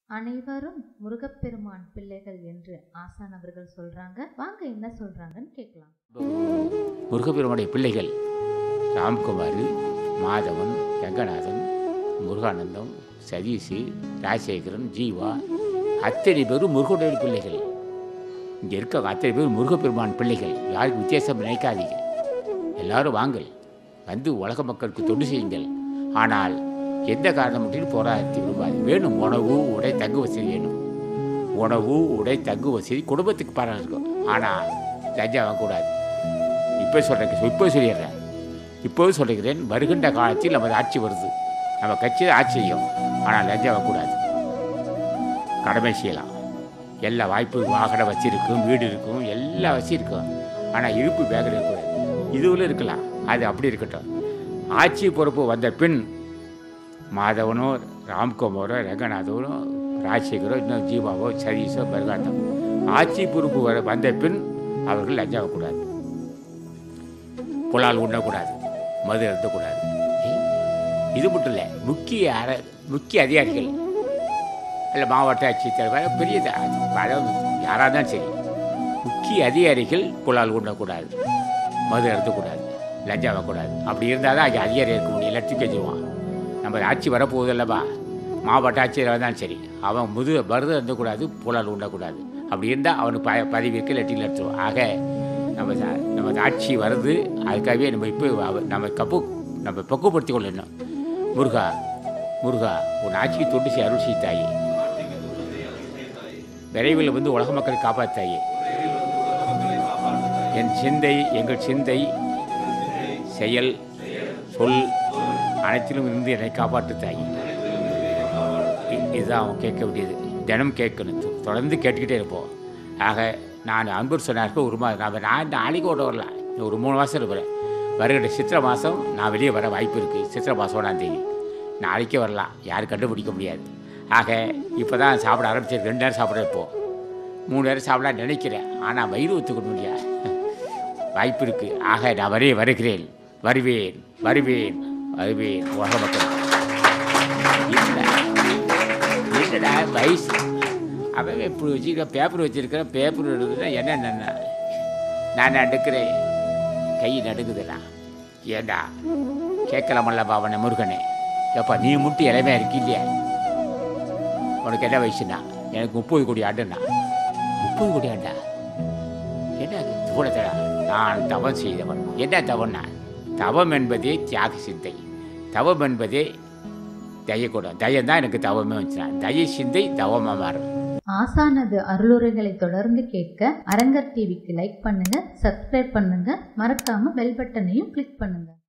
அனைவரும் முருகப்பெருமான் பிள்ளைகள் என்று ஆசான் அவர்கள் சொல்றாங்க வாங்க என்ன சொல்றாங்கன்னு கேட்கலாம் முருகப்பெருமானுடைய பிள்ளைகள் ராம்குமார் மாதவன் ரங்கநாதன் முருகானந்தம் சதீஷ் ராஜசேகரன் ஜீவா அத்தனை பேரும் முருகனுடைய பிள்ளைகள் இங்கே இருக்க அத்தனை பேர் முருகப்பெருமான் பிள்ளைகள் யாருக்கு வித்தியாசம் நினைக்காதீங்க எல்லாரும் வாங்கள் வந்து உலக மக்களுக்கு தொண்டு செய்யுங்கள் ஆனால் எந்த காரணம் மட்டும் போராடத்தி விரும்பாது வேணும் உணவு உடை தங்கு வசதி வேணும் உணவு உடை தங்கு வசதி குடும்பத்துக்கு பரவாயில்ல இருக்கும் ஆனால் லஞ்சம் வாங்கக்கூடாது இப்போ சொல்கிறேன் இப்போ சொல்லிடுறேன் இப்போது சொல்லுகிறேன் வருகின்ற காலத்தில் நமது ஆட்சி வருது நம்ம கட்சி தான் ஆட்சி செய்யும் ஆனால் லஞ்சம் வாங்கக்கூடாது கடமை செய்யலாம் எல்லா வாய்ப்பு வாகன வசதி இருக்கும் வீடு இருக்கும் எல்லா வசதி இருக்கும் ஆனால் இருப்பு பேக்கில் இருக்கக்கூடாது இதுவில் இருக்கலாம் அது அப்படி இருக்கட்டும் ஆட்சி பொறுப்பு வந்த பின் மாதவனோ ராம்குமாரோ ரங்கநாதனோ ராஜசேகரோ இன்னும் ஜீவாவோ சதீஷோ பர்காந்தம் ஆட்சி பொறுப்பு வர வந்த பின் அவர்கள் லஞ்சம் வாங்கக்கூடாது புலால் உண்ணக்கூடாது மது அருந்தக்கூடாது ஏய், இது மட்டும் இல்லை முக்கிய அர முக்கிய அதிகாரிகள் இல்லை மாவட்ட ஆட்சித்தலைவர் பெரிய த- அதாவது யாராக இருந்தாலும் சரி முக்கிய அதிகாரிகள் புலால் உண்ணக்கூடாது மது அருந்தக்கூடாது லஞ்சம் வாங்கக்கூடாது அப்படி இருந்தால் தான் அங்கே அதிகாரி இருக்க முடியும் எல்லாத்தையும் கெஞ்சுவான் நம்ம ஆட்சி வரப்போகுது அல்லவா மாவட்ட ஆட்சியர் வந்தாலும் சரி அவன் முது மருது அருந்தக்கூடாது புலால் உண்ணக்கூடாது அப்படி இருந்தால் அவனுக்கு ப பதவி இருக்கு லெட்டில் எடுத்துருவோம் ஆக நம்ம ச- நம்ம ஆட்சி வருது அதுக்காகவே நம்ம இப்போ அவ- நம்ம கப்பு நம்ம பக்குவப்படுத்தி கொள்ளணும் முருகா முருகா உன் ஆட்சிக்கு தொண்டு செய் அருள் செய் தாயே விரைவில் வந்து உலக மக்களை காப்பாத்தாயே என் சிந்தை எங்கள் சிந்தை செயல் சொல் அனைத்திலும் இருந்து என்னை காப்பாற்று தாயே இ- இதுதான் அவன் கேட்க வேண்டியது தினம் கேட்கணும் தொ- தொடர்ந்து கேட்டுக்கிட்டே இருப்போம் ஆக நான் அன்பர் சொன்னாருக்கு ஒரு மாதம் நான் நான் நாளைக்கு ஓட வரல இன்னும் ஒரு மூணு மாதம் இருக்கிறேன் வருகிற சித்திரை மாதம் நான் வெளியே வர வாய்ப்பு இருக்குது சித்திரை மாதம் ஒன்றாம் தேதி நாளைக்கே வரலாம் யாரும் கண்டுபிடிக்க முடியாது ஆக இப்போ தான் சாப்பிட ஆரம்பிச்சு ரெண்டு நேரம் சாப்பிட்றேன் இப்போ மூணு நேரம் சாப்பிட நினைக்கிறேன் ஆனால் வயிறு ஒத்துக்க முடியாது வாய்ப்பு இருக்குது ஆக நான் வரே வருகிறேன் வருவேன் வருவேன் வருவேன் உலக மக்கள் இல்லை என்னடா வயசு அவன் இப்படி வச்சுருக்க பேப்பர் வச்சுருக்கிறேன் பேப்பர் எடுக்கிறேன் என்ன என்ன நான் நடுக்கிறேன் கை நடுக்குதுடா ஏண்டா கேட்கலாமல்லப்பா அவனை முருகனே ஏப்பா நீ மட்டும் இளமையா இருக்கு இல்லையா உனக்கு என்ன வயசுண்ணா எனக்கு முப்பது கோடி ஆண்டுண்ணா முப்பது கோடி ஆண்டா என்ன அது தூரத்தடா நான் தவம் செய்தவன் என்ன தவம்னா தவம் என்பதே தியாக சிந்தை தவம் என்பதே தயக்கூடம் தயம் தான் எனக்கு தவமே வந்துச்சுனா தய சிந்தை தவமாக மாறும் ஆசானது அருளுரைகளை தொடர்ந்து கேட்க அரங்கர் டிவிக்கு லைக் பண்ணுங்க சப்ஸ்கிரைப் பண்ணுங்க மறக்காம பெல் பட்டனையும் கிளிக் பண்ணுங்க